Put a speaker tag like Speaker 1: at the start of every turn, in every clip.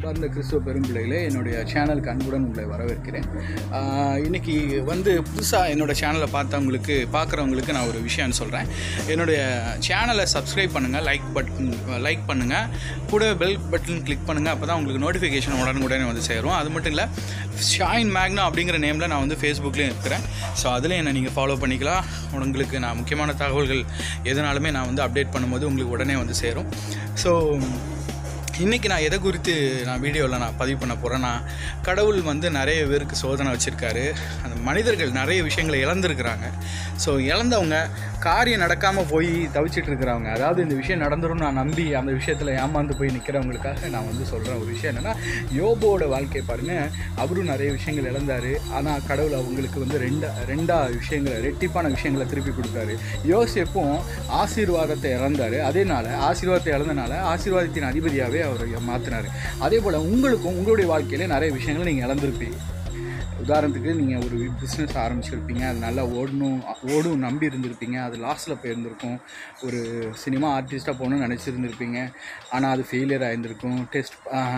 Speaker 1: அன்பார்ந்த கிறிஸ்துவ பெரும்பிள்ளைகளே என்னுடைய சேனலுக்கு அன்புடன் உங்களை வரவேற்கிறேன் ஆஹ் இன்னைக்கு வந்து புதுசாக என்னோட சேனலை பார்த்தவங்களுக்கு பார்க்குறவங்களுக்கு நான் ஒரு விஷயம் சொல்கிறேன் என்னுடைய சேனலை சப்ஸ்கிரைப் பண்ணுங்கள் லைக் பட்டன் லைக் பண்ணுங்கள் கூட பெல் பட்டன் கிளிக் பண்ணுங்கள் அப்போ தான் உங்களுக்கு நோட்டிஃபிகேஷன் உடனுக்குடனே வந்து சேரும் அது மட்டும் இல்லை ஷாயின் மேக்னா அப்படிங்கிற நேமில் நான் வந்து ஃபேஸ்புக்லேயும் இருக்கிறேன் ஸோ அதில் என்னை நீங்கள் ஃபாலோ பண்ணிக்கலாம் உங்களுக்கு நான் முக்கியமான தகவல்கள் எதுனாலுமே நான் வந்து அப்டேட் பண்ணும்போது உங்களுக்கு உடனே வந்து சேரும் ஸோ இன்றைக்கி நான் எதை குறித்து நான் வீடியோவில் நான் பதிவு பண்ண போகிறேன்னா கடவுள் வந்து நிறைய பேருக்கு சோதனை வச்சுருக்காரு அந்த மனிதர்கள் நிறைய விஷயங்களை இழந்திருக்கிறாங்க ஸோ இழந்தவங்க காரியம் நடக்காமல் போய் தவிச்சிட்டு இருக்கிறவங்க அதாவது இந்த விஷயம் நடந்துரும் நான் நம்பி அந்த விஷயத்தில் ஏமாந்து போய் நிற்கிறவங்களுக்காக நான் வந்து சொல்கிறேன் ஒரு விஷயம் என்னென்னா யோபோட வாழ்க்கை பாருங்கள் அவரும் நிறைய விஷயங்கள் இழந்தார் ஆனால் கடவுள் அவங்களுக்கு வந்து ரெண்டா ரெண்டா விஷயங்களை ரெட்டிப்பான விஷயங்களை திருப்பி கொடுத்தாரு யோசேப்பும் ஆசீர்வாதத்தை இழந்தார் அதேனால ஆசீர்வாதத்தை இழந்தனால ஆசீர்வாதத்தின் அதிபதியாகவே அவர் மாற்றினார் அதே போல் உங்களுக்கும் உங்களுடைய வாழ்க்கையில நிறைய விஷயங்களை நீங்கள் இழந்திருப்பீங்க உதாரணத்துக்கு நீங்கள் ஒரு பிஸ்னஸ் ஆரம்பிச்சிருப்பீங்க அது நல்லா ஓடணும் ஓடும் நம்பி இருந்திருப்பீங்க அது லாஸில் போயிருந்திருக்கும் ஒரு சினிமா ஆர்டிஸ்ட்டாக போகணும்னு நினச்சிருந்துருப்பீங்க ஆனால் அது ஃபெயிலியர் ஆயிருந்திருக்கும் டெஸ்ட்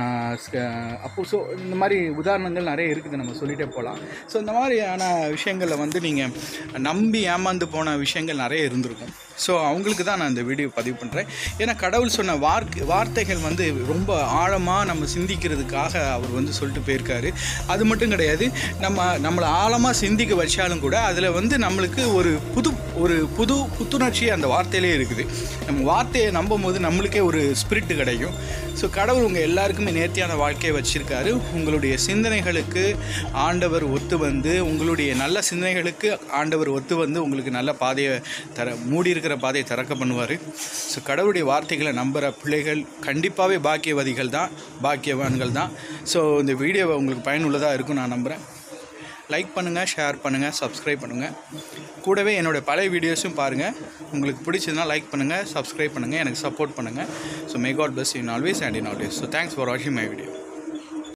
Speaker 1: அப்போ ஸோ இந்த மாதிரி உதாரணங்கள் நிறைய இருக்குது நம்ம சொல்லிகிட்டே போகலாம் ஸோ இந்த மாதிரியான விஷயங்களில் வந்து நீங்கள் நம்பி ஏமாந்து போன விஷயங்கள் நிறைய இருந்திருக்கும் ஸோ அவங்களுக்கு தான் நான் இந்த வீடியோ பதிவு பண்ணுறேன் ஏன்னா கடவுள் சொன்ன வார்க் வார்த்தைகள் வந்து ரொம்ப ஆழமாக நம்ம சிந்திக்கிறதுக்காக அவர் வந்து சொல்லிட்டு போயிருக்காரு அது மட்டும் கிடையாது நம்ம நம்மளை ஆழமாக சிந்திக்க வச்சாலும் கூட அதில் வந்து நம்மளுக்கு ஒரு புது ஒரு புது புத்துணர்ச்சி அந்த வார்த்தையிலே இருக்குது நம்ம வார்த்தையை நம்பும் போது நம்மளுக்கே ஒரு ஸ்பிரிட்டு கிடைக்கும் ஸோ கடவுள் உங்கள் எல்லாருக்குமே நேர்த்தியான வாழ்க்கையை வச்சுருக்காரு உங்களுடைய சிந்தனைகளுக்கு ஆண்டவர் ஒத்து வந்து உங்களுடைய நல்ல சிந்தனைகளுக்கு ஆண்டவர் ஒத்து வந்து உங்களுக்கு நல்ல பாதையை தர மூடி இருக்கிற பாதையை திறக்க பண்ணுவார் ஸோ கடவுளுடைய வார்த்தைகளை நம்புகிற பிள்ளைகள் கண்டிப்பாகவே பாக்கியவதிகள் தான் பாக்கியவான்கள் தான் ஸோ இந்த வீடியோவை உங்களுக்கு பயனுள்ளதாக இருக்கும் நான் நம்புகிறேன் லைக் பண்ணுங்கள் ஷேர் பண்ணுங்கள் சப்ஸ்கிரைப் பண்ணுங்கள் கூடவே என்னோடய பழைய வீடியோஸும் பாருங்கள் உங்களுக்கு பிடிச்சதுன்னா லைக் பண்ணுங்கள் சப்ஸ்கிரைப் பண்ணுங்கள் எனக்கு சப்போர்ட் பண்ணுங்கள் so may God bless in always and in always so thanks for வாட்சிங் மை வீடியோ